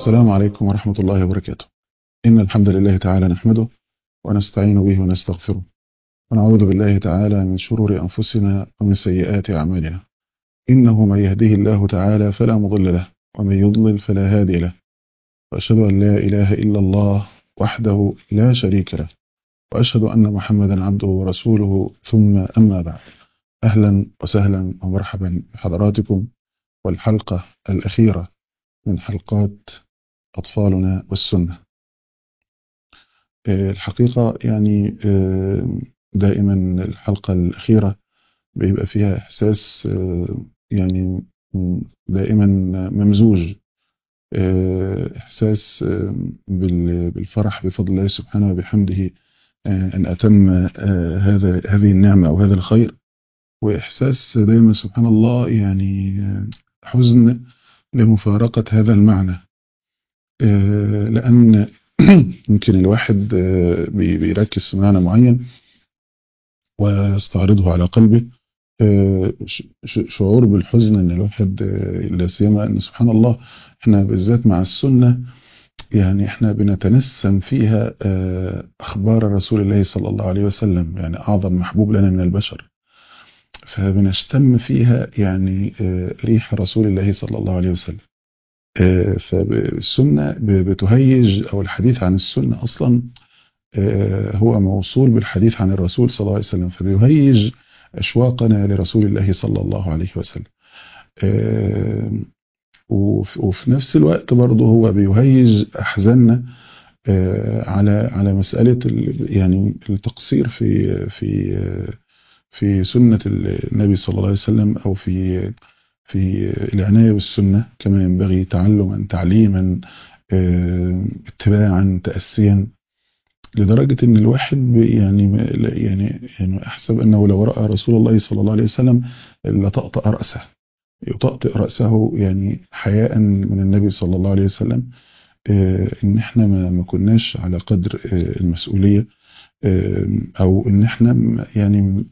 السلام عليكم ورحمة الله وبركاته إن الحمد لله تعالى نحمده ونستعين به ونستغفره ونعوذ بالله تعالى من شرور أنفسنا ومن سيئات أعمالنا إنه من يهده الله تعالى فلا مضل له ومن يضلل فلا هادي له وأشهد أن لا إله إلا الله وحده لا شريك له وأشهد أن محمدا عبده ورسوله ثم أما بعد أهلا وسهلا ومرحبا بحضراتكم والحلقة الأخيرة من حلقات أطفالنا والسنة الحقيقة يعني دائما الحلقة الأخيرة بيبقى فيها إحساس يعني دائما ممزوج إحساس بالفرح بفضل الله سبحانه وبحمده أن أتم هذا هذه النعمة أو هذا الخير وإحساس دائما سبحان الله يعني حزن لمفارقة هذا المعنى لأن يمكن الواحد بيركز في معنى معين ويستعرضه على قلبه شعور بالحزن ان الواحد لا سيما ان سبحان الله احنا بالذات مع السنه يعني احنا بنتنسم فيها اخبار رسول الله صلى الله عليه وسلم يعني اعظم محبوب لنا من البشر فبنشتم فيها يعني ريح رسول الله صلى الله عليه وسلم فالسنة بتهيج أو الحديث عن السنة أصلا هو موصول بالحديث عن الرسول صلى الله عليه وسلم فبيهيج أشواقنا لرسول الله صلى الله عليه وسلم وفي نفس الوقت برضه هو بيهيج أحزاننا على على مسألة يعني التقصير في في في سنة النبي صلى الله عليه وسلم أو في في العناية بالسنة كما ينبغي تعلما تعليما اتباعا تأسيا لدرجة ان الواحد يعني يعني يعني احسب انه لو رأى رسول الله صلى الله عليه وسلم لطأطأ رأسه يطأطئ رأسه يعني حياء من النبي صلى الله عليه وسلم ان احنا ما كناش على قدر المسؤولية او ان احنا يعني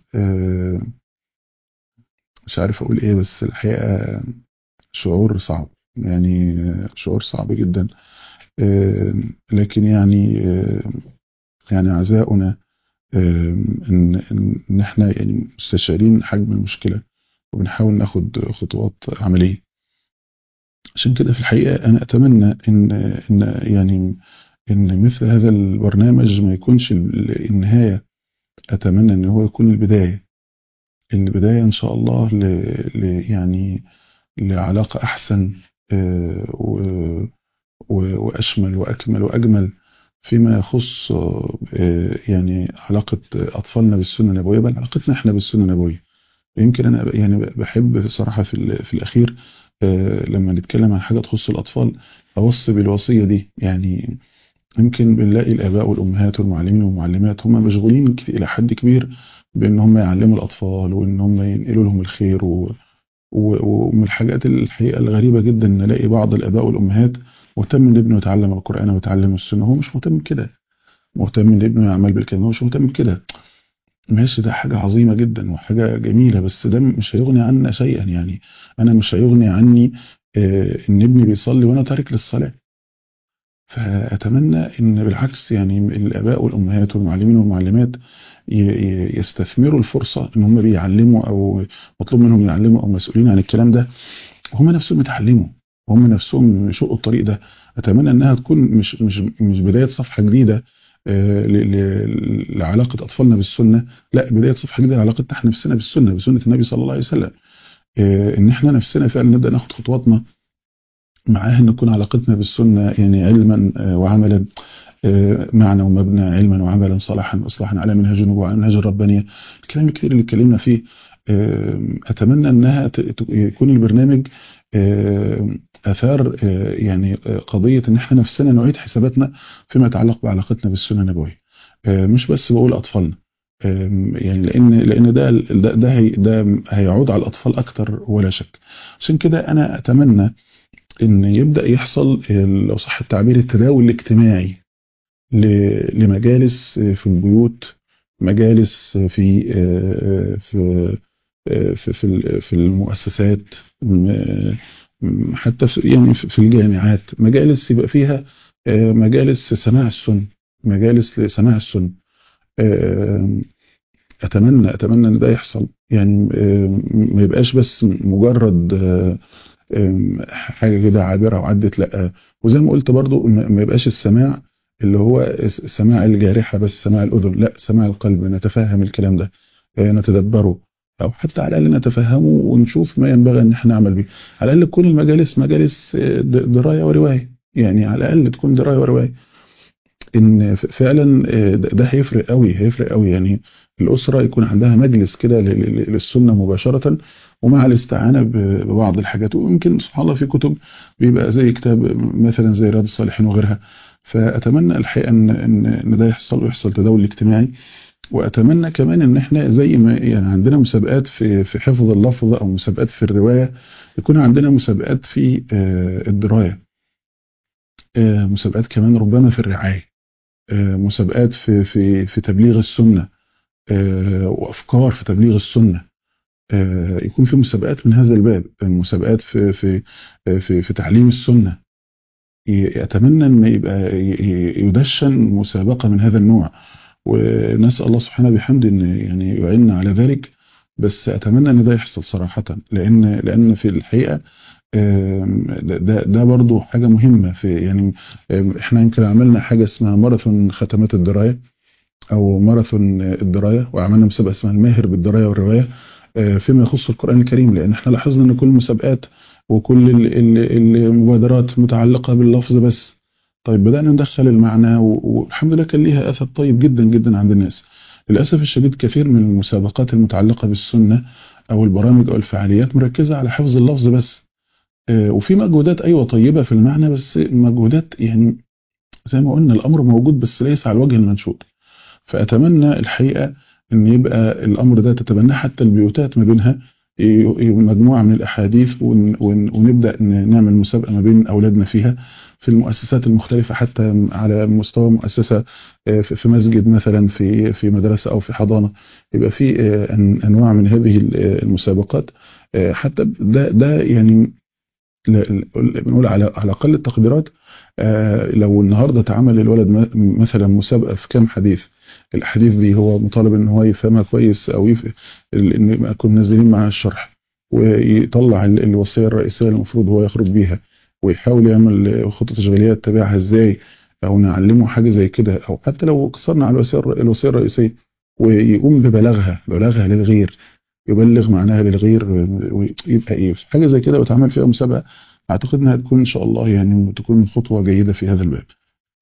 مش عارف اقول ايه بس الحقيقة شعور صعب يعني شعور صعب جدا لكن يعني يعني عزاؤنا ان ان احنا يعني مستشعرين حجم المشكلة وبنحاول ناخد خطوات عملية عشان كده في الحقيقة انا اتمنى ان ان يعني ان مثل هذا البرنامج ما يكونش النهاية اتمنى ان هو يكون البداية البداية ان شاء الله ل... ل... يعني لعلاقة احسن و... و... واشمل واكمل واجمل فيما يخص يعني علاقة اطفالنا بالسنة النبوية بل علاقتنا احنا بالسنة النبوية يمكن انا يعني بحب صراحة في, في الاخير لما نتكلم عن حاجة تخص الاطفال اوصي بالوصية دي يعني يمكن بنلاقي الآباء والأمهات والمعلمين والمعلمات هم مشغولين إلى حد كبير بأن هم يعلموا الأطفال وأن هم ينقلوا لهم الخير و... و... ومن الحاجات الحقيقة الغريبة جدا أن نلاقي بعض الآباء والأمهات مهتم ان ابنه يتعلم القرآن ويتعلم السنة هو مش مهتم كده مهتم ان ابنه يعمل بالكلمة هو مش مهتم كده ماشي ده حاجة عظيمة جدا وحاجة جميلة بس ده مش هيغني عنا شيئا يعني أنا مش هيغني عني آه إن ابني بيصلي وأنا تارك للصلاة فأتمنى إن بالعكس يعني الآباء والأمهات والمعلمين والمعلمات يستثمروا الفرصة إن هم بيعلموا أو مطلوب منهم يعلموا أو مسؤولين عن الكلام ده هم نفسهم يتعلموا هم نفسهم يشقوا الطريق ده أتمنى إنها تكون مش مش مش بداية صفحة جديدة لعلاقة أطفالنا بالسنة لا بداية صفحة جديدة لعلاقتنا احنا نفسنا بالسنة بسنة النبي صلى الله عليه وسلم إن احنا نفسنا فعلا نبدأ ناخد خطواتنا معاه ان تكون علاقتنا بالسنة يعني علما وعملا معنى ومبنى علما وعملا صلاحا واصلاحا على منهج النبوة وعلى منهج الربانية الكلام الكثير اللي اتكلمنا فيه اتمنى انها يكون البرنامج اثار يعني قضية ان احنا نفسنا نعيد حساباتنا فيما يتعلق بعلاقتنا بالسنة النبوية مش بس بقول اطفالنا يعني لان لان ده ده ده, هي ده هيعود على الاطفال اكتر ولا شك عشان كده انا اتمنى ان يبدأ يحصل لو صح التعبير التداول الاجتماعي لمجالس في البيوت مجالس في في في في, في المؤسسات م، حتى في يعني في في الجامعات مجالس يبقى فيها آه، مجالس سماع السنة مجالس لسماع السنة آه، اتمنى اتمنى ان ده يحصل يعني آه، ما يبقاش بس مجرد آه، آم، حاجه كده عابره وعدت لا وزي ما قلت برضو ما ما يبقاش السماع اللي هو س- سماع الجارحه بس سماع الاذن لا سماع القلب نتفهم الكلام ده آه، نتدبره او حتى على الاقل نتفهمه ونشوف ما ينبغي ان احنا نعمل بيه على الاقل تكون المجالس مجالس آه، د- درايه وروايه يعني على الاقل تكون درايه وروايه ان ف- فعلا آه، ده ده هيفرق قوي هيفرق قوي يعني الاسره يكون عندها مجلس كده ل- ل- للسنه مباشره ومع الاستعانه ب- ببعض الحاجات ويمكن سبحان الله في كتب بيبقى زي كتاب مثلا زي رياض الصالحين وغيرها فاتمنى الحقيقه ان ان إن ده يحصل ويحصل تداول اجتماعي واتمنى كمان ان احنا زي ما يعني عندنا مسابقات في في حفظ اللفظ او مسابقات في الروايه يكون عندنا مسابقات في آه، الدرايه آه، مسابقات كمان ربما في الرعايه آه، مسابقات في في في تبليغ السنة آه، وأفكار في تبليغ السنة آه، يكون في مسابقات من هذا الباب مسابقات في في آه، في في تعليم السنة ي- أتمنى أن يبقى ي- ي- يدشن مسابقة من هذا النوع ونسأل الله سبحانه بحمد أن يعني يعيننا على ذلك بس أتمنى أن ده يحصل صراحة لأن لأن في الحقيقة آم، ده ده ده برضو حاجة مهمة في يعني آم، احنا يمكن عملنا حاجة اسمها ماراثون ختمات الدراية او ماراثون الدرايه وعملنا مسابقه اسمها الماهر بالدرايه والروايه آه، فيما يخص القران الكريم لان احنا لاحظنا ان كل المسابقات وكل ال- ال- المبادرات متعلقه باللفظ بس طيب بدانا ندخل المعنى و- والحمد لله كان ليها اثر طيب جدا جدا عند الناس للاسف الشديد كثير من المسابقات المتعلقه بالسنه او البرامج او الفعاليات مركزه على حفظ اللفظ بس آه، وفي مجهودات ايوه طيبه في المعنى بس مجهودات يعني زي ما قلنا الامر موجود بس ليس على الوجه المنشود فأتمنى الحقيقة أن يبقى الأمر ده تتبناه حتى البيوتات ما بينها ي- ي- مجموعة من الأحاديث ون- ون- ونبدأ ن- نعمل مسابقة ما بين أولادنا فيها في المؤسسات المختلفة حتى على مستوى مؤسسة آه، في في مسجد مثلا في في مدرسة أو في حضانة يبقى في آه، أن- أنواع من هذه ال- آه، المسابقات آه، حتى ده ده يعني ل- ل- بنقول على على اقل التقديرات آه، لو النهارده اتعمل للولد م- مثلا مسابقه في كام حديث الاحاديث دي هو مطالب ان هو يفهمها كويس او يف... ال- ان يكون منزلين معاه الشرح ويطلع ال- الوصيه الرئيسيه اللي المفروض هو يخرج بيها ويحاول يعمل خطه تشغيليه يتبعها ازاي او نعلمه حاجه زي كده او حتى لو قصرنا على الوصيه الر- الوصيه الرئيسيه ويقوم ببلاغها بلاغها للغير يبلغ معناها للغير ويبقى ايه حاجه زي كده وتعمل فيها مسابقه اعتقد انها تكون ان شاء الله يعني تكون خطوه جيده في هذا الباب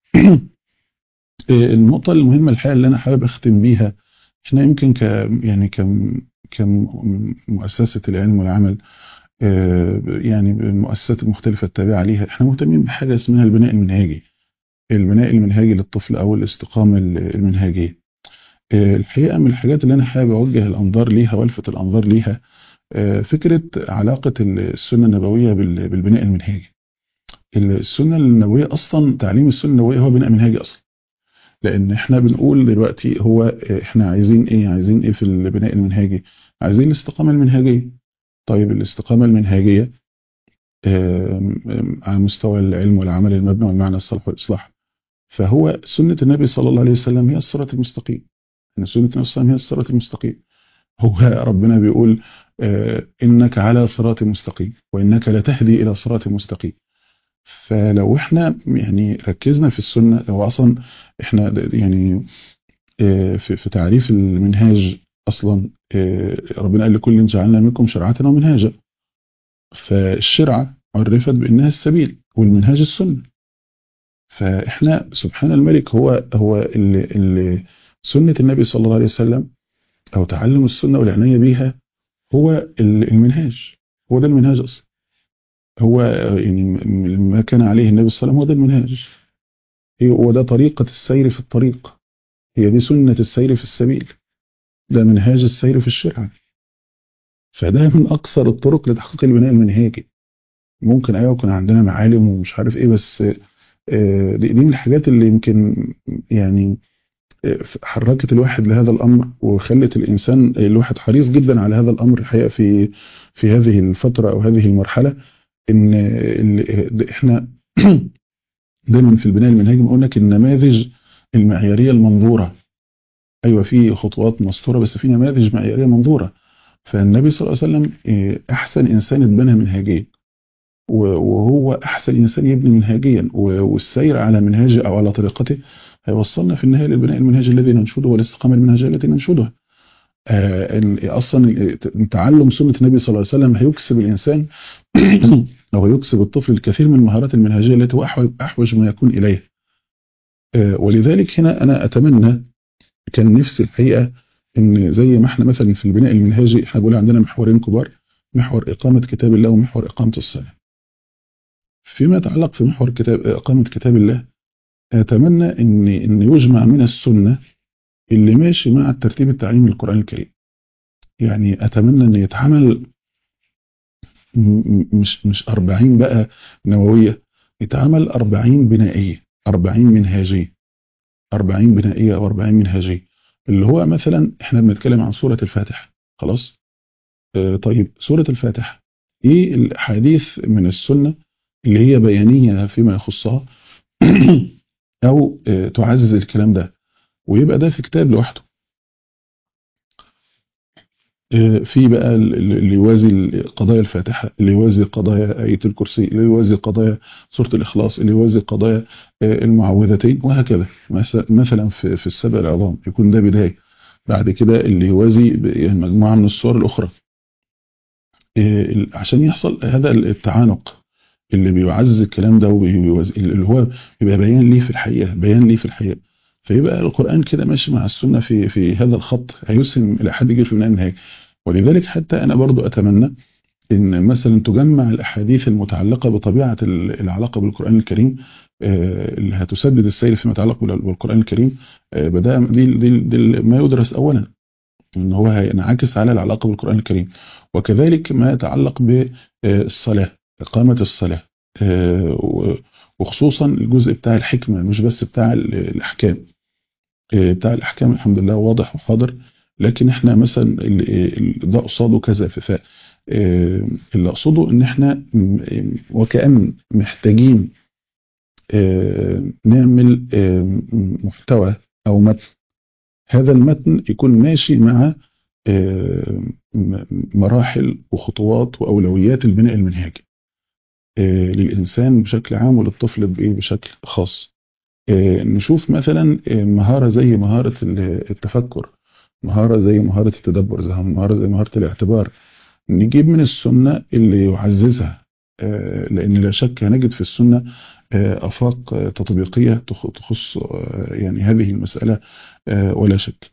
النقطه المهمه الحقيقه اللي انا حابب اختم بيها احنا يمكن ك يعني كم كمؤسسه العلم والعمل آه، يعني المؤسسات المختلفه التابعه ليها احنا مهتمين بحاجه اسمها البناء المنهجي البناء المنهجي للطفل او الاستقامه المنهجيه آه، الحقيقه من الحاجات اللي انا حابب اوجه الانظار ليها والفت الانظار ليها آه، فكره علاقه السنه النبويه بال- بالبناء المنهجي السنه النبويه اصلا تعليم السنه النبويه هو بناء منهجي اصلا لان احنا بنقول دلوقتي هو آه، احنا عايزين ايه عايزين ايه في البناء المنهجي عايزين الاستقامه المنهجيه طيب الاستقامه المنهجيه آم، آم، على مستوى العلم والعمل المبني والمعنى الصالح والاصلاح فهو سنه النبي صلى الله عليه وسلم هي الصراط المستقيم ان سنه النبي صلى الله عليه وسلم هي الصراط المستقيم هو ربنا بيقول آه، إنك على صراط مستقيم وإنك لتهدي إلى صراط مستقيم فلو احنا يعني ركزنا في السنة هو أصلا احنا د- يعني آه، في في تعريف المنهاج أصلا آه، ربنا قال لكل جعلنا منكم شرعة ومنهاجا فالشرعة عرفت بأنها السبيل والمنهاج السنة فاحنا سبحان الملك هو هو اللي, اللي سنة النبي صلى الله عليه وسلم أو تعلم السنة والعناية بيها هو ال- المنهاج هو ده المنهاج اصلا هو يعني م- ما كان عليه النبي صلى الله عليه وسلم هو ده المنهاج هي- هو ده طريقة السير في الطريق هي دي سنة السير في السبيل ده منهاج السير في الشرع فده من أقصر الطرق لتحقيق البناء المنهجي ممكن أيوة يكون عندنا معالم ومش عارف إيه بس آه، دي, دي من الحاجات اللي يمكن يعني آه، حركت الواحد لهذا الأمر وخلت الإنسان الواحد حريص جدا على هذا الأمر الحقيقة في في هذه الفترة أو هذه المرحلة ان ال- احنا دايما في البناء المنهجي بنقول لك النماذج المعياريه المنظوره ايوه في خطوات مسطوره بس في نماذج معياريه منظوره فالنبي صلى الله عليه وسلم إيه، احسن انسان اتبنى منهجيا و- وهو احسن انسان يبني منهجيا و- والسير على منهاجه او على طريقته هيوصلنا في النهايه للبناء المنهجي الذي ننشده والاستقامه المنهجيه التي ننشدها آه، ال- اصلا ال- تعلم سنه النبي صلى الله عليه وسلم هيكسب الانسان او هيكسب الطفل الكثير من المهارات المنهجيه التي هو أحوج- احوج ما يكون اليه آه، ولذلك هنا انا اتمنى كان نفسي الحقيقه ان زي ما احنا مثلا في البناء المنهجي احنا بنقول عندنا محورين كبار محور اقامه كتاب الله ومحور اقامه الصلاه فيما يتعلق في محور كتاب اقامه كتاب الله اتمنى ان ان يجمع من السنه اللي ماشي مع الترتيب التعليمي للقران الكريم يعني اتمنى ان يتعمل م- م- مش مش 40 بقى نوويه يتعمل 40 بنائيه 40 منهجيه 40 بنائيه او 40 منهجيه اللي هو مثلا احنا بنتكلم عن سوره الفاتحه خلاص آه طيب سوره الفاتحه ايه الاحاديث من السنه اللي هي بيانيه فيما يخصها او آه تعزز الكلام ده ويبقى ده في كتاب لوحده آه، في بقى ال- ال- اللي يوازي قضايا الفاتحة اللي يوازي قضايا آية الكرسي اللي يوازي قضايا سورة الإخلاص اللي يوازي قضايا آه، المعوذتين وهكذا مثلا مثلا في في السبع العظام يكون ده بداية بعد كده اللي يوازي ب- يعني مجموعة من الصور الأخرى آه، ال- عشان يحصل هذا التعانق اللي بيعزز الكلام ده وبيوازي اللي هو بيبقى بيان ليه في الحقيقة بيان ليه في الحقيقة فيبقى القرآن كده ماشي مع السنة في في هذا الخط هيسهم إلى حد كبير في بناء النهاية ولذلك حتى أنا برضو أتمنى إن مثلا تجمع الأحاديث المتعلقة بطبيعة ال- العلاقة بالقرآن الكريم آه، اللي هتسدد السير فيما يتعلق بال- بالقرآن الكريم آه، بدأ دي, دي, دي ما يدرس أولا إن هو هينعكس على العلاقة بالقرآن الكريم وكذلك ما يتعلق بالصلاة إقامة الصلاة آه، و- وخصوصا الجزء بتاع الحكمة مش بس بتاع ال- الأحكام آه، بتاع الأحكام الحمد لله واضح وحاضر لكن احنا مثلا ال- ال- ده قصاده كذا ف ف- آه، اللي اقصده ان احنا م- وكأن محتاجين آه، نعمل آه، محتوى او متن هذا المتن يكون ماشي مع آه، م- مراحل وخطوات واولويات البناء المنهجي آه، للانسان بشكل عام وللطفل بإيه؟ بشكل خاص آه، نشوف مثلا آه، مهارة زي مهارة ال- التفكر مهارة زي مهارة التدبر زي مهارة زي مهارة الاعتبار نجيب من السنة اللي يعززها آه، لأن لا شك هنجد في السنة آه، آفاق آه، تطبيقية تخ- تخص آه، يعني هذه المسألة آه، ولا شك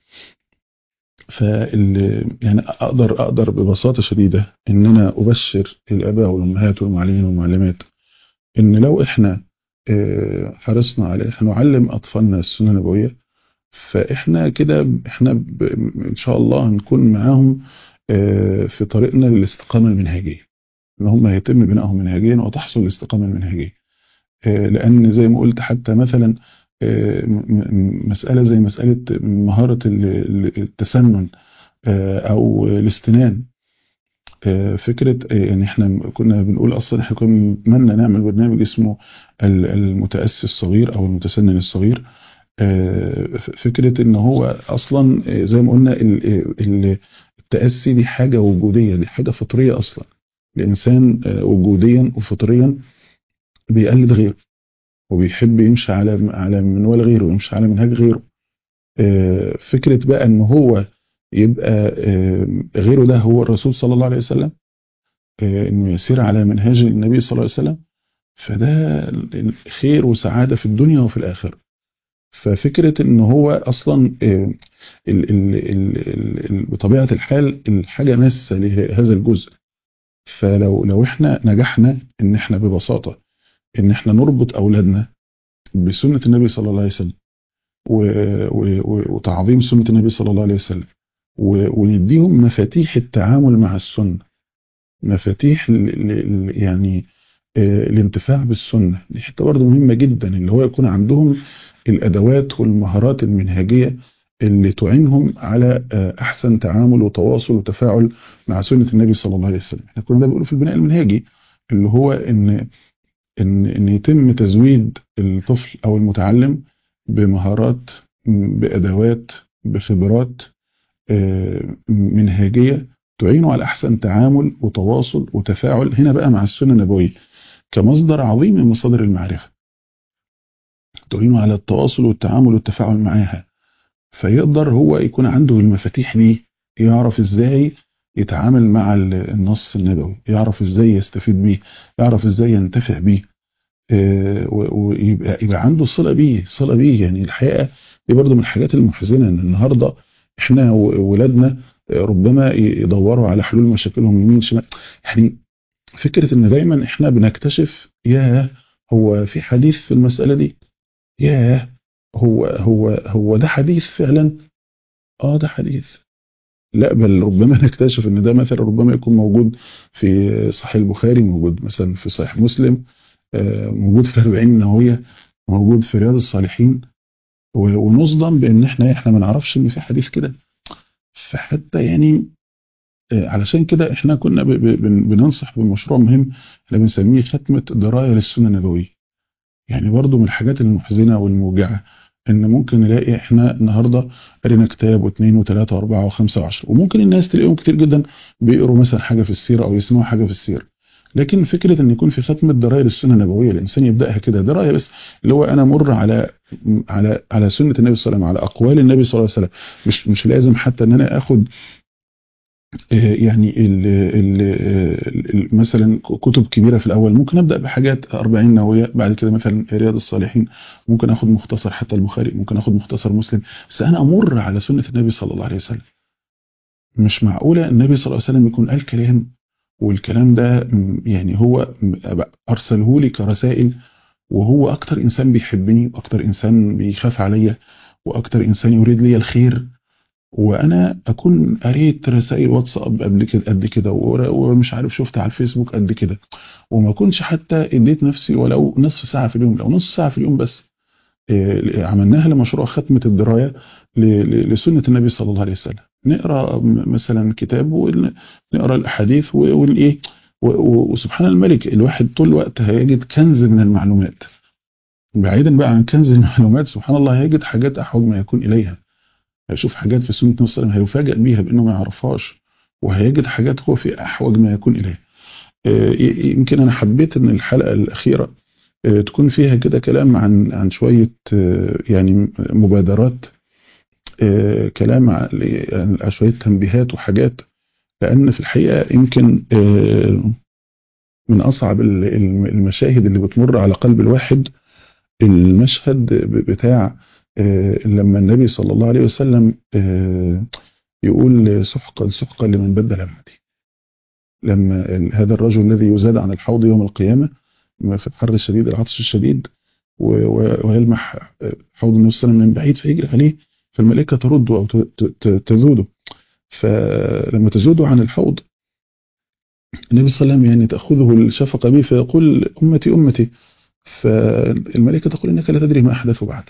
فال يعني أقدر أقدر ببساطة شديدة إن أنا أبشر الآباء والأمهات والمعلمين والمعلمات إن لو إحنا آه، حرصنا على إحنا نعلم أطفالنا السنة النبوية فإحنا كده إحنا ب- إن شاء الله هنكون معاهم آه، في طريقنا للاستقامة المنهجية إن هم يتم بنائهم منهجيا وتحصل الاستقامة المنهجية آه، لأن زي ما قلت حتى مثلا آه، م- م- مسألة زي مسألة مهارة ال- ال- التسنن آه، أو الاستنان آه، فكرة آه، يعني احنا كنا بنقول اصلا احنا كنا بنتمنى نعمل برنامج اسمه ال- المتأسي الصغير او المتسنن الصغير آه، ف- فكرة ان هو اصلا آه، زي ما قلنا ال- ال- التأسي دي حاجة وجودية دي حاجة فطرية اصلا الانسان آه، وجوديا وفطريا بيقلد غيره وبيحب يمشي على على منوال غيره ويمشي على منهج غيره آه، فكرة بقى ان هو يبقى آه، غيره ده هو الرسول صلى الله عليه وسلم آه، انه يسير على منهاج النبي صلى الله عليه وسلم فده خير وسعادة في الدنيا وفي الآخرة ففكرة ان هو اصلا آه، ال ال ال ال ال بطبيعة الحال الحاجة ماسة لهذا الجزء فلو لو احنا نجحنا ان احنا ببساطة ان احنا نربط اولادنا بسنة النبي صلى الله عليه وسلم و- و- و- وتعظيم سنة النبي صلى الله عليه وسلم و- ونديهم مفاتيح التعامل مع السنة مفاتيح ال- ال- يعني آه، الانتفاع بالسنة دي حتة برضه مهمة جدا اللي هو يكون عندهم الأدوات والمهارات المنهجية اللي تعينهم على آه، أحسن تعامل وتواصل وتفاعل مع سنة النبي صلى الله عليه وسلم احنا كنا ده بنقوله في البناء المنهجي اللي هو ان ان ان يتم تزويد الطفل او المتعلم بمهارات بادوات بخبرات آه، منهجيه تعينه على احسن تعامل وتواصل وتفاعل هنا بقى مع السنه النبويه كمصدر عظيم من مصادر المعرفه تعينه على التواصل والتعامل والتفاعل معاها فيقدر هو يكون عنده المفاتيح دي يعرف ازاي يتعامل مع النص النبوي يعرف ازاي يستفيد بيه يعرف ازاي ينتفع بيه آه، و- ويبقى يبقى عنده صلة بيه صلة بيه يعني الحقيقة دي برضو من الحاجات المحزنة ان النهاردة احنا وولادنا ربما يدوروا على حلول مشاكلهم يمين شمال يعني فكرة ان دايما احنا بنكتشف ياه هو في حديث في المسألة دي ياه هو هو هو ده حديث فعلا اه ده حديث لا بل ربما نكتشف ان ده مثلا ربما يكون موجود في صحيح البخاري موجود مثلا في صحيح مسلم آه، موجود في الأربعين النووية موجود في رياض الصالحين و- ونصدم بان احنا احنا ما نعرفش ان في حديث كده فحتى يعني آه، علشان كده احنا كنا ب- ب- بن- بننصح بمشروع مهم احنا بنسميه ختمة دراية للسنة النبوية يعني برضو من الحاجات المحزنة والموجعة ان ممكن نلاقي احنا النهاردة قرينا كتاب واثنين وثلاثة واربعة وخمسة وعشرة وممكن الناس تلاقيهم كتير جدا بيقروا مثلا حاجة في السيرة او يسمعوا حاجة في السيرة لكن فكرة ان يكون في ختمة دراية للسنة النبوية الانسان يبدأها كده دراية بس اللي هو انا مر على على على سنة النبي صلى الله عليه وسلم على اقوال النبي صلى الله عليه وسلم مش مش لازم حتى ان انا اخد آه، يعني ال ال ال مثلا كتب كبيرة في الأول ممكن أبدأ بحاجات 40 نووية بعد كده مثلا رياض الصالحين ممكن أخد مختصر حتى البخاري ممكن أخد مختصر مسلم بس أنا أمر على سنة النبي صلى الله عليه وسلم مش معقولة النبي صلى الله عليه وسلم يكون قال كلام والكلام ده م، يعني هو م، أرسله لي كرسائل وهو أكتر إنسان بيحبني وأكتر إنسان بيخاف عليا وأكتر إنسان يريد لي الخير وانا اكون قريت رسائل واتساب قبل كده قد كده ور- ومش عارف شفت على الفيسبوك قد كده وما كنتش حتى اديت نفسي ولو نصف ساعه في اليوم لو نصف ساعه في اليوم بس إيه، عملناها لمشروع ختمه الدرايه ل- ل- لسنه النبي صلى الله عليه وسلم نقرا م- مثلا كتاب ونقرا الاحاديث و- والايه و- و- وسبحان الملك الواحد طول الوقت هيجد كنز من المعلومات بعيدا بقى عن كنز المعلومات سبحان الله هيجد حاجات احوج ما يكون اليها هيشوف حاجات في سنة النبي صلى الله عليه وسلم هيفاجئ بيها بأنه ما يعرفهاش وهيجد حاجات هو في أحوج ما يكون إليه آه، ي- يمكن أنا حبيت إن الحلقة الأخيرة آه، تكون فيها كده كلام عن عن شوية آه، يعني مبادرات آه، كلام عن عن شوية تنبيهات وحاجات لأن في الحقيقة يمكن آه، من أصعب ال- الم- المشاهد اللي بتمر على قلب الواحد المشهد بتاع آه، لما النبي صلى الله عليه وسلم آه، يقول سحقا سحقا لمن بدل أمتي لما ال- هذا الرجل الذي يزاد عن الحوض يوم القيامة ما في الحر الشديد العطش الشديد و- و- ويلمح حوض النبي صلى الله عليه وسلم من بعيد فيجري عليه فالملائكة ترده أو ت- ت- ت- تذوده فلما تزوده عن الحوض النبي صلى الله عليه وسلم يعني تأخذه الشفقة به فيقول أمتي أمتي فالملائكة تقول إنك لا تدري ما أحدث بعدك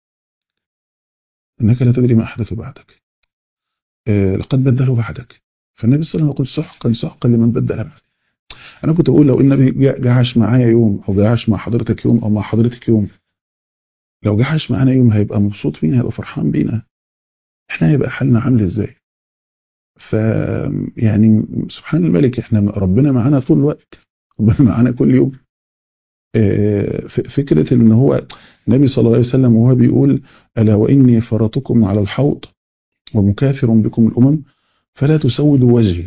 إنك لا تدري ما أحدث بعدك آه، لقد بدلوا بعدك فالنبي صلى الله عليه وسلم يقول سحقا سحقا لمن بدل بعدك انا كنت بقول لو النبي جا- جه عاش معايا يوم او جه عاش مع حضرتك يوم او مع حضرتك يوم لو جه عاش معانا يوم هيبقى مبسوط بينا هيبقى فرحان بينا احنا هيبقى حالنا عامل ازاي ف يعني سبحان الملك احنا ربنا معانا طول الوقت ربنا معانا كل يوم آه، ف- فكرة ان هو النبي صلى الله عليه وسلم وهو بيقول الا واني فرطكم على الحوض ومكاثر بكم الامم فلا تسودوا وجهي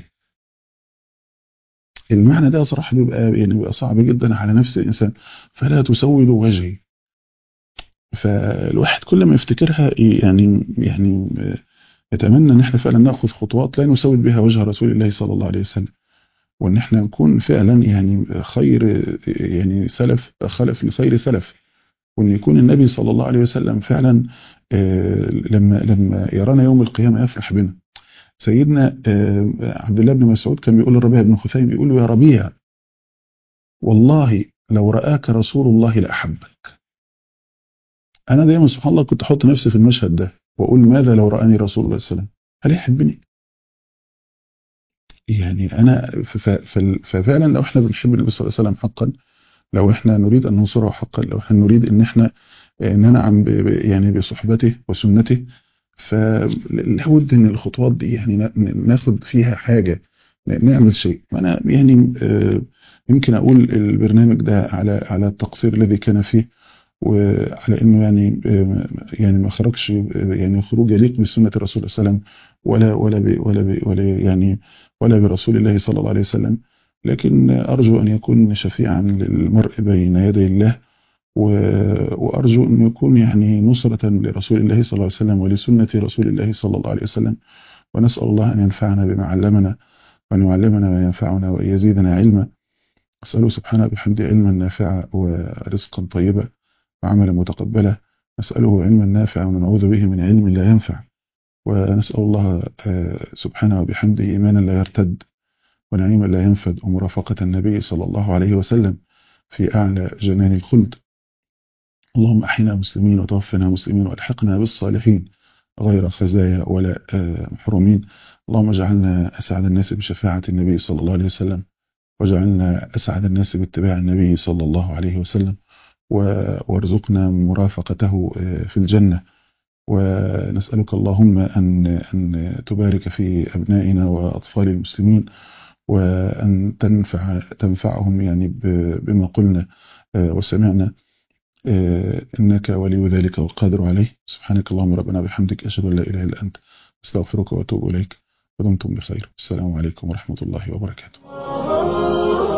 المعنى ده صراحة بيبقى يعني بيبقى صعب جدا على نفس الإنسان فلا تسود وجهي فالواحد كل ما يفتكرها يعني يعني يتمنى ان احنا فعلا ناخذ خطوات لا نسود بها وجه رسول الله صلى الله عليه وسلم وان احنا نكون فعلا يعني خير يعني سلف خلف لخير سلف وان يكون النبي صلى الله عليه وسلم فعلا آه، لما لما يرانا يوم القيامة يفرح بنا سيدنا آه، عبد الله بن مسعود كان بيقول للربيع بن خثيم بيقول له يا ربيع والله لو رآك رسول الله لأحبك أنا دايما سبحان الله كنت أحط نفسي في المشهد ده وأقول ماذا لو رآني رسول الله صلى الله عليه وسلم هل يحبني يعني أنا ففعلا لو احنا بنحب النبي صلى الله عليه وسلم حقا لو احنا نريد أن ننصره حقا لو احنا نريد أن احنا ننعم يعني بصحبته وسنته فلابد ان الخطوات دي يعني ناخد فيها حاجة نعمل شيء انا يعني يمكن اقول البرنامج ده على على التقصير الذي كان فيه وعلى انه يعني يعني ما خرجش يعني خروج يليق بسنه الرسول صلى الله عليه وسلم ولا ولا ب ولا ب ولا يعني ولا برسول الله صلى الله عليه وسلم لكن ارجو ان يكون شفيعا للمرء بين يدي الله وارجو ان يكون يعني نصره لرسول الله صلى الله عليه وسلم ولسنه رسول الله صلى الله عليه وسلم ونسال الله ان ينفعنا بما علمنا وان يعلمنا ما ينفعنا وان يزيدنا علما أسأله سبحانه بحمده علما نافعا ورزقا طيبا وعملا متقبلا نسأله علما نافعا ونعوذ به من علم لا ينفع ونسأل الله سبحانه وبحمده إيمانا لا يرتد ونعيما لا ينفد ومرافقة النبي صلى الله عليه وسلم في أعلى جنان الخلد اللهم أحينا مسلمين وتوفنا مسلمين والحقنا بالصالحين غير خزايا ولا محرومين اللهم اجعلنا أسعد الناس بشفاعة النبي صلى الله عليه وسلم واجعلنا أسعد الناس باتباع النبي صلى الله عليه وسلم وارزقنا مرافقته في الجنة ونسألك اللهم أن, أن تبارك في أبنائنا وأطفال المسلمين وأن تنفع تنفعهم يعني بما قلنا وسمعنا إنك ولي ذلك والقادر عليه سبحانك اللهم ربنا بحمدك أشهد أن لا إله إلا أنت أستغفرك وأتوب إليك ودمتم بخير السلام عليكم ورحمة الله وبركاته